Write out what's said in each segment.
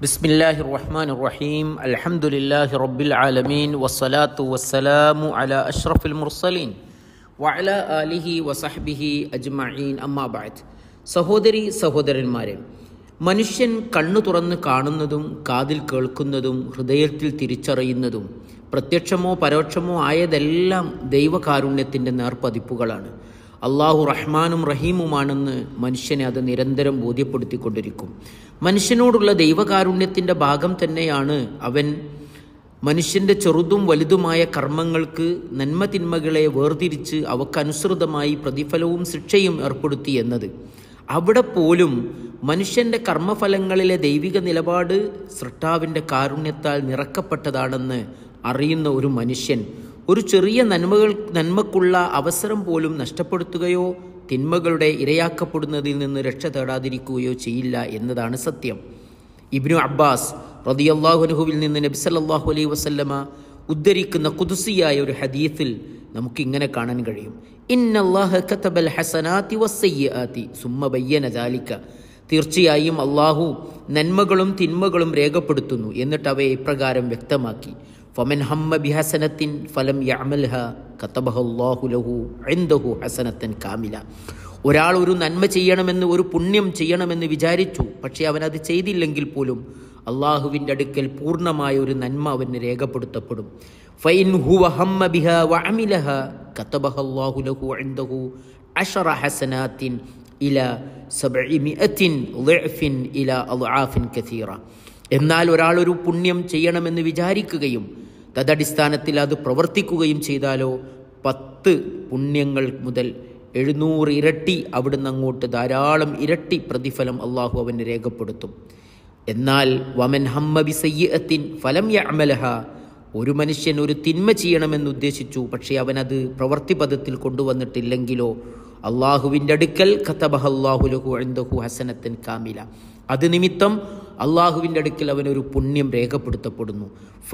بسم الله الرحمن الرحيم الحمد لله رب العالمين والصلاة والسلام على أشرف المرسلين وعلى آله وصحبه أجمعين أما بعد സഹോദരി സഹോദരന്മാരെ മനുഷ്യൻ കണ്ണു തുറന്ന് കാണുന്നതും കാതിൽ കേൾക്കുന്നതും ഹൃദയത്തിൽ തിരിച്ചറിയുന്നതും പ്രത്യക്ഷമോ പരോക്ഷമോ ആയതെല്ലാം ദൈവകാരുണ്യത്തിൻ്റെ നേർപ്പതിപ്പുകളാണ് അള്ളാഹു റഹ്മാനും റഹീമുമാണെന്ന് മനുഷ്യനെ അത് നിരന്തരം ബോധ്യപ്പെടുത്തിക്കൊണ്ടിരിക്കും മനുഷ്യനോടുള്ള ദൈവകാരുണ്യത്തിൻ്റെ ഭാഗം തന്നെയാണ് അവൻ മനുഷ്യൻ്റെ ചെറുതും വലുതുമായ കർമ്മങ്ങൾക്ക് നന്മ തിന്മകളെ വേർതിരിച്ച് അവക്കനുസൃതമായി പ്രതിഫലവും ശിക്ഷയും ഏർപ്പെടുത്തി എന്നത് അവിടെ പോലും മനുഷ്യൻ്റെ കർമ്മഫലങ്ങളിലെ ദൈവിക നിലപാട് സൃഷ്ടാവിൻ്റെ കാരുണ്യത്താൽ നിറക്കപ്പെട്ടതാണെന്ന് അറിയുന്ന ഒരു മനുഷ്യൻ ഒരു ചെറിയ നന്മകൾ നന്മക്കുള്ള അവസരം പോലും നഷ്ടപ്പെടുത്തുകയോ തിന്മകളുടെ ഇരയാക്കപ്പെടുന്നതിൽ നിന്ന് രക്ഷ തേടാതിരിക്കുകയോ ചെയ്യില്ല എന്നതാണ് സത്യം ഇബ്നു അബ്ബാസ് റതിയല്ലാഹുനുഹുവിൽ നിന്ന് നബി സല്ലല്ലാഹു അലൈഹി വസല്ലമ ഉദ്ധരിക്കുന്ന കുതുസിയായ ഒരു ഹദീസിൽ നമുക്കിങ്ങനെ കാണാൻ കഴിയും ഇന്നല്ലാഹ കതബൽ ഹസനാതി വസ്സയ്യാതി സുമ്മ ബയ്യന ദാലിക തീർച്ചയായും അള്ളാഹു നന്മകളും തിന്മകളും രേഖപ്പെടുത്തുന്നു എന്നിട്ട് അവയെ ഇപ്രകാരം വ്യക്തമാക്കി ഫമൻ ഹമ്മ ബിഹസനത്തിൻ ഫലം യഅമൽഹ കതബഹല്ലാഹു ലഹു ഇൻദഹു ഹസനത്തൻ കാമില ഒരാൾ ഒരു നന്മ ചെയ്യണമെന്ന് ഒരു പുണ്യം ചെയ്യണമെന്ന് വിചാരിച്ചു പക്ഷേ അവൻ അത് ചെയ്തില്ലെങ്കിൽ പോലും അള്ളാഹുവിൻ്റെ അടുക്കൽ പൂർണ്ണമായ ഒരു നന്മ അവന് രേഖപ്പെടുത്തപ്പെടും ഫൈൻ ഹുവ ഹമ്മ ബിഹ വഅമിലഹ കതബഹല്ലാഹു ലഹു ഇൻദഹു അഷറ ഹസനാത്തിൻ ഇല സബ്ഇമിഅത്തിൻ ളിഅഫിൻ ഇല അദ്ആഫിൻ കസീറ എന്നാൽ ഒരാൾ ഒരു പുണ്യം ചെയ്യണമെന്ന് വിചാരിക്കുകയും തദടിസ്ഥാനത്തിൽ അത് പ്രവർത്തിക്കുകയും ചെയ്താലോ പത്ത് പുണ്യങ്ങൾ മുതൽ എഴുന്നൂറ് ഇരട്ടി അവിടുന്ന് അങ്ങോട്ട് ധാരാളം ഇരട്ടി പ്രതിഫലം അള്ളാഹു അവന് രേഖപ്പെടുത്തും എന്നാൽ വമൻ ഹമ്മ ബി സയ്യത്തിൻ ഫലം യഅമലഹ ഒരു മനുഷ്യൻ ഒരു തിന്മ ചെയ്യണമെന്ന് ഉദ്ദേശിച്ചു പക്ഷേ അവനത് പ്രവൃത്തിപദത്തിൽ കൊണ്ടുവന്നിട്ടില്ലെങ്കിലോ അള്ളാഹുവിൻ്റെ അടുക്കൽ ഖത്തബഹല്ലാഹു ലഹു അൻദഹു ഹസനത്തൻ കാമില അത് നിമിത്തം അള്ളാഹുവിൻ്റെ അടുക്കൽ അവനൊരു പുണ്യം രേഖപ്പെടുത്തപ്പെടുന്നു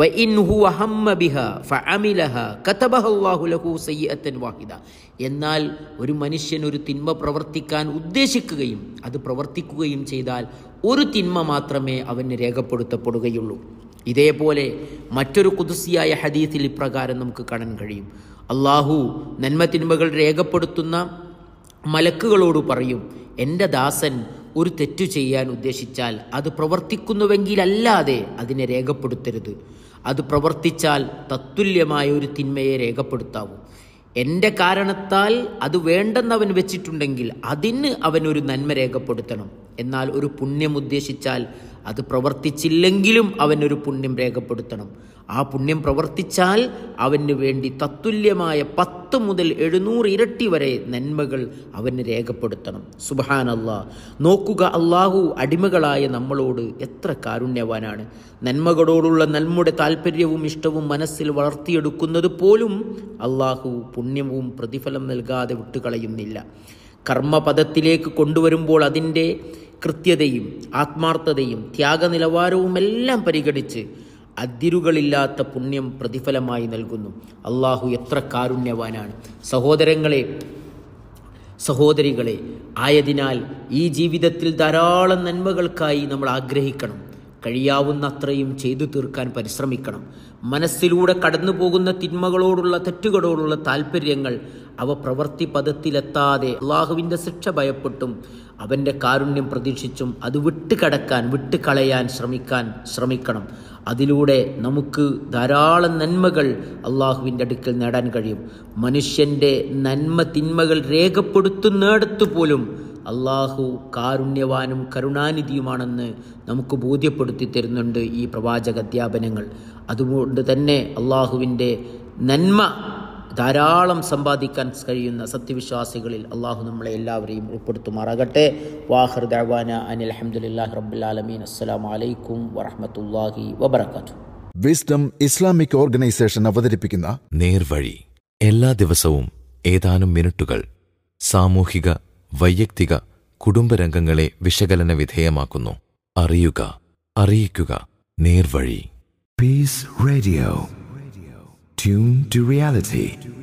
വാഹിദ എന്നാൽ ഒരു മനുഷ്യൻ ഒരു തിന്മ പ്രവർത്തിക്കാൻ ഉദ്ദേശിക്കുകയും അത് പ്രവർത്തിക്കുകയും ചെയ്താൽ ഒരു തിന്മ മാത്രമേ അവന് രേഖപ്പെടുത്തപ്പെടുകയുള്ളൂ ഇതേപോലെ മറ്റൊരു കുതിസിയായ ഹദീസിൽ ഇപ്രകാരം നമുക്ക് കാണാൻ കഴിയും അള്ളാഹു നന്മ തിന്മകൾ രേഖപ്പെടുത്തുന്ന മലക്കുകളോട് പറയും എൻ്റെ ദാസൻ ഒരു തെറ്റു ചെയ്യാൻ ഉദ്ദേശിച്ചാൽ അത് പ്രവർത്തിക്കുന്നുവെങ്കിലല്ലാതെ അതിനെ രേഖപ്പെടുത്തരുത് അത് പ്രവർത്തിച്ചാൽ തത്തുല്യമായ ഒരു തിന്മയെ രേഖപ്പെടുത്താവൂ എൻ്റെ കാരണത്താൽ അത് വേണ്ടെന്നവൻ വെച്ചിട്ടുണ്ടെങ്കിൽ അതിന് അവനൊരു നന്മ രേഖപ്പെടുത്തണം എന്നാൽ ഒരു പുണ്യം ഉദ്ദേശിച്ചാൽ അത് പ്രവർത്തിച്ചില്ലെങ്കിലും അവനൊരു പുണ്യം രേഖപ്പെടുത്തണം ആ പുണ്യം പ്രവർത്തിച്ചാൽ അവന് വേണ്ടി തത്തുല്യമായ പത്ത് മുതൽ എഴുന്നൂറ് ഇരട്ടി വരെ നന്മകൾ അവന് രേഖപ്പെടുത്തണം സുബഹാൻ അള്ളാഹ് നോക്കുക അള്ളാഹു അടിമകളായ നമ്മളോട് എത്ര കാരുണ്യവാനാണ് നന്മകളോടുള്ള നന്മയുടെ താല്പര്യവും ഇഷ്ടവും മനസ്സിൽ വളർത്തിയെടുക്കുന്നത് പോലും അള്ളാഹു പുണ്യവും പ്രതിഫലം നൽകാതെ വിട്ടുകളയുന്നില്ല കർമ്മപദത്തിലേക്ക് കൊണ്ടുവരുമ്പോൾ അതിൻ്റെ കൃത്യതയും ആത്മാർത്ഥതയും ത്യാഗനിലവാരവും എല്ലാം പരിഗണിച്ച് അതിരുകളില്ലാത്ത പുണ്യം പ്രതിഫലമായി നൽകുന്നു അള്ളാഹു എത്ര കാരുണ്യവാനാണ് സഹോദരങ്ങളെ സഹോദരികളെ ആയതിനാൽ ഈ ജീവിതത്തിൽ ധാരാളം നന്മകൾക്കായി നമ്മൾ ആഗ്രഹിക്കണം കഴിയാവുന്ന അത്രയും ചെയ്തു തീർക്കാൻ പരിശ്രമിക്കണം മനസ്സിലൂടെ കടന്നു പോകുന്ന തിന്മകളോടുള്ള തെറ്റുകളോടുള്ള താല്പര്യങ്ങൾ അവ പ്രവൃത്തി പദത്തിലെത്താതെ അള്ളാഹുവിൻ്റെ ശിക്ഷ ഭയപ്പെട്ടും അവൻ്റെ കാരുണ്യം പ്രതീക്ഷിച്ചും അത് വിട്ടുകടക്കാൻ വിട്ടുകളയാൻ ശ്രമിക്കാൻ ശ്രമിക്കണം അതിലൂടെ നമുക്ക് ധാരാളം നന്മകൾ അള്ളാഹുവിൻ്റെ അടുക്കൽ നേടാൻ കഴിയും മനുഷ്യൻ്റെ നന്മ തിന്മകൾ രേഖപ്പെടുത്തുന്നിടത്തു പോലും അള്ളാഹു കാരുണ്യവാനും കരുണാനിധിയുമാണെന്ന് നമുക്ക് ബോധ്യപ്പെടുത്തി തരുന്നുണ്ട് ഈ പ്രവാചക അധ്യാപനങ്ങൾ അതുകൊണ്ട് തന്നെ അള്ളാഹുവിൻ്റെ നന്മ ധാരാളം സമ്പാദിക്കാൻ കഴിയുന്ന സത്യവിശ്വാസികളിൽ അള്ളാഹു നമ്മളെ എല്ലാവരെയും ഉൾപ്പെടുത്തുമാറാകട്ടെ വാഹർ ദഅവാന അനിൽ അഹമ്മദില്ലാഹി റബ്ബുലാലമീൻ അസ്സലാമു അലൈക്കും വറഹമത്തല്ലാഹി വബർക്കാത്തു വിസ്ഡം ഇസ്ലാമിക് ഓർഗനൈസേഷൻ അവതരിപ്പിക്കുന്ന നേർവഴി എല്ലാ ദിവസവും ഏതാനും മിനിറ്റുകൾ സാമൂഹിക വൈയക്തിക കുടുംബരംഗങ്ങളെ വിശകലന വിധേയമാക്കുന്നു അറിയുക അറിയിക്കുക നേർവഴി Peace Radio. Tune to reality.